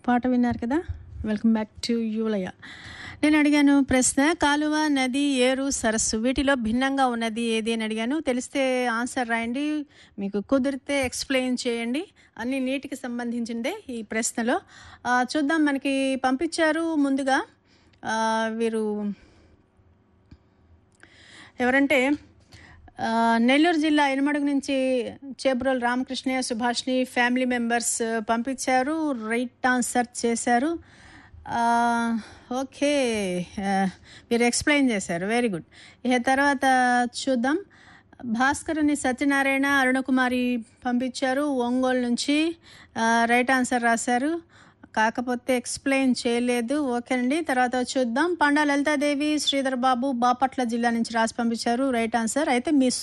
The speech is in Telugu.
పాట విన్నారు కదా వెల్కమ్ బ్యాక్ టు యూలయ నేను అడిగాను ప్రశ్న కాలువ నది ఏరు సరస్సు వీటిలో భిన్నంగా ఉన్నది ఏది అని అడిగాను తెలిస్తే ఆన్సర్ రాయండి మీకు కుదిరితే ఎక్స్ప్లెయిన్ చేయండి అన్ని నీటికి సంబంధించిందే ఈ ప్రశ్నలో ఆ, చూద్దాం మనకి పంపించారు ముందుగా ఆ, వీరు ఎవరంటే ఆ, నెల్లూరు జిల్లా ఎనమడుగు నుంచి చేబ్రోల్ రామకృష్ణయ్య సుభాష్ని ఫ్యామిలీ మెంబర్స్ పంపించారు రైట్ ఆన్సర్ చేశారు ఆ, ఓకే ఆ, మీరు ఎక్స్ప్లెయిన్ చేశారు వెరీ గుడ్ ఇక తర్వాత చూద్దాం భాస్కరుని సత్యనారాయణ అరుణకుమారి పంపించారు ఒంగోలు నుంచి ఆ, రైట్ ఆన్సర్ రాశారు కాకపోతే ఎక్స్ప్లెయిన్ చేయలేదు ఓకేనండి తర్వాత చూద్దాం పండా లలితాదేవి శ్రీధర్ బాబు బాపట్ల జిల్లా నుంచి రాసి పంపించారు రైట్ ఆన్సర్ అయితే మీ